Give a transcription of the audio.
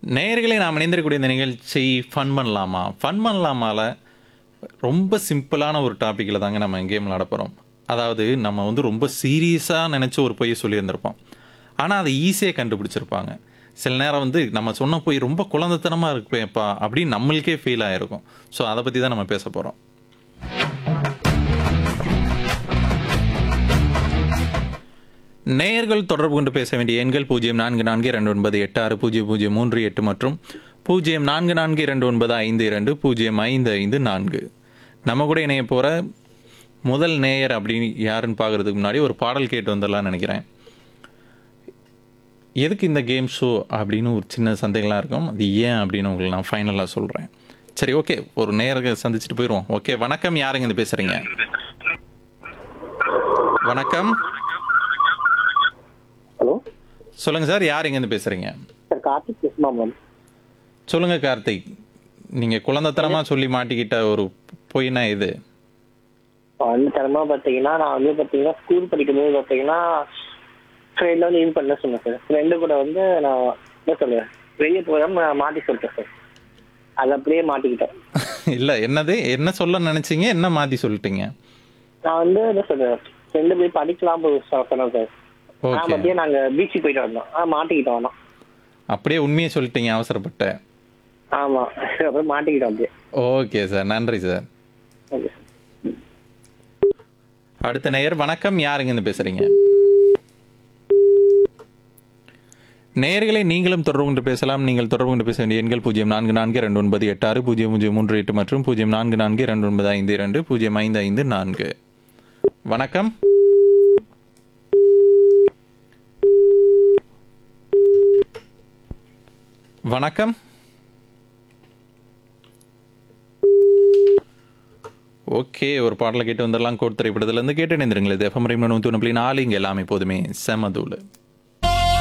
நேயர்களே நாம் இணைந்திருக்கக்கூடிய இந்த நிகழ்ச்சி ஃபன் பண்ணலாமா ஃபன் பண்ணலாமால ரொம்ப சிம்பிளான ஒரு டாப்பிக்கில் தாங்க நம்ம கேம் விளாட போகிறோம் அதாவது நம்ம வந்து ரொம்ப சீரியஸாக நினச்ச ஒரு பொய்யை சொல்லியிருந்திருப்போம் ஆனால் அதை ஈஸியாக கண்டுபிடிச்சிருப்பாங்க சில நேரம் வந்து நம்ம சொன்ன போய் ரொம்ப குழந்தைத்தனமாக இருப்பேப்பா அப்படின்னு நம்மளுக்கே ஃபீல் ஆகிருக்கும் ஸோ அதை பற்றி தான் நம்ம பேச போகிறோம் நேயர்கள் தொடர்பு கொண்டு பேச வேண்டிய எண்கள் பூஜ்ஜியம் நான்கு நான்கு இரண்டு ஒன்பது எட்டு ஆறு பூஜ்ஜியம் பூஜ்ஜியம் மூன்று எட்டு மற்றும் பூஜ்ஜியம் நான்கு நான்கு இரண்டு ஒன்பது ஐந்து இரண்டு பூஜ்ஜியம் ஐந்து ஐந்து நான்கு நம்ம கூட இணைய போகிற முதல் நேயர் அப்படின்னு யாருன்னு பார்க்கறதுக்கு முன்னாடி ஒரு பாடல் கேட்டு வந்துடலாம்னு நினைக்கிறேன் எதுக்கு இந்த கேம் ஷோ அப்படின்னு ஒரு சின்ன சந்தேகம்லாம் இருக்கும் அது ஏன் அப்படின்னு உங்களுக்கு நான் ஃபைனலாக சொல்கிறேன் சரி ஓகே ஒரு நேயரை சந்திச்சுட்டு போயிடுவோம் ஓகே வணக்கம் யாருங்க இது பேசுகிறீங்க வணக்கம் ஹலோ சொல்லுங்க சார் யார் எங்கேருந்து பேசுறீங்க சார் கார்த்திக் பேசுமா மேம் சொல்லுங்க கார்த்திக் நீங்க குழந்தைத்தனமா சொல்லி மாட்டிக்கிட்ட ஒரு பொய்னா இது வந்து தரமா பார்த்தீங்கன்னா நான் வந்து பார்த்தீங்கன்னா ஸ்கூல் படிக்கும்போது பார்த்தீங்கன்னா ஃப்ரெண்டில் வந்து இது பண்ண சொன்னேன் சார் ஃப்ரெண்டு கூட வந்து நான் என்ன சொல்லுவேன் வெளியே போகாம நான் மாட்டி சொல்லிட்டேன் சார் அது அப்படியே மாட்டிக்கிட்டேன் இல்ல என்னது என்ன சொல்ல நினைச்சீங்க என்ன மாத்தி சொல்லிட்டீங்க நான் வந்து என்ன சொல்றேன் ஃப்ரெண்டு போய் படிக்கலாம் போய் சொ- சொன்னேன் சார் நான் ஓகே மத்தியம் நாங்கள் பீச்சுக்கு போயிட்டு வந்தோம் ஆ மாட்டிக்கிட்டோம் ஆனால் அப்படியே உண்மையை சொல்லிட்டீங்க அவசரப்பட்ட ஆமாம் அப்புறம் மாட்டிக்கிட்டோம் அப்படியே ஓகே சார் நன்றி சார் ஓகே சார் அடுத்த நேயர் வணக்கம் யாருங்க இருந்து பேசுறீங்க நேயர்களை நீங்களும் தொடர்பு கொண்டு பேசலாம் நீங்கள் தொடர்பு கொண்டு பேச வேண்டிய எண்கள் பூஜ்ஜியம் நான்கு நான்கு ரெண்டு ஒன்பது எட்டு ஆறு பூஜ்ஜியம் பூஜ்ஜியம் மூன்று எட்டு மற்றும் பூஜ்ஜியம் நான்கு நான்கு ரெண்டு ஒன்பது ஐந்து இரண்டு பூஜ்ஜியம் ஐந்து ஐந்து நான்கு வணக்கம் வணக்கம் ஓகே ஒரு பாடலை கேட்டு வந்துடலாம் கோட் திரைப்படத்துலேருந்து கேட்டு இணைந்திருங்களே எஃப்எம் ரெண்டு நாலு இங்கே எல்லாமே போதுமே செமதூள்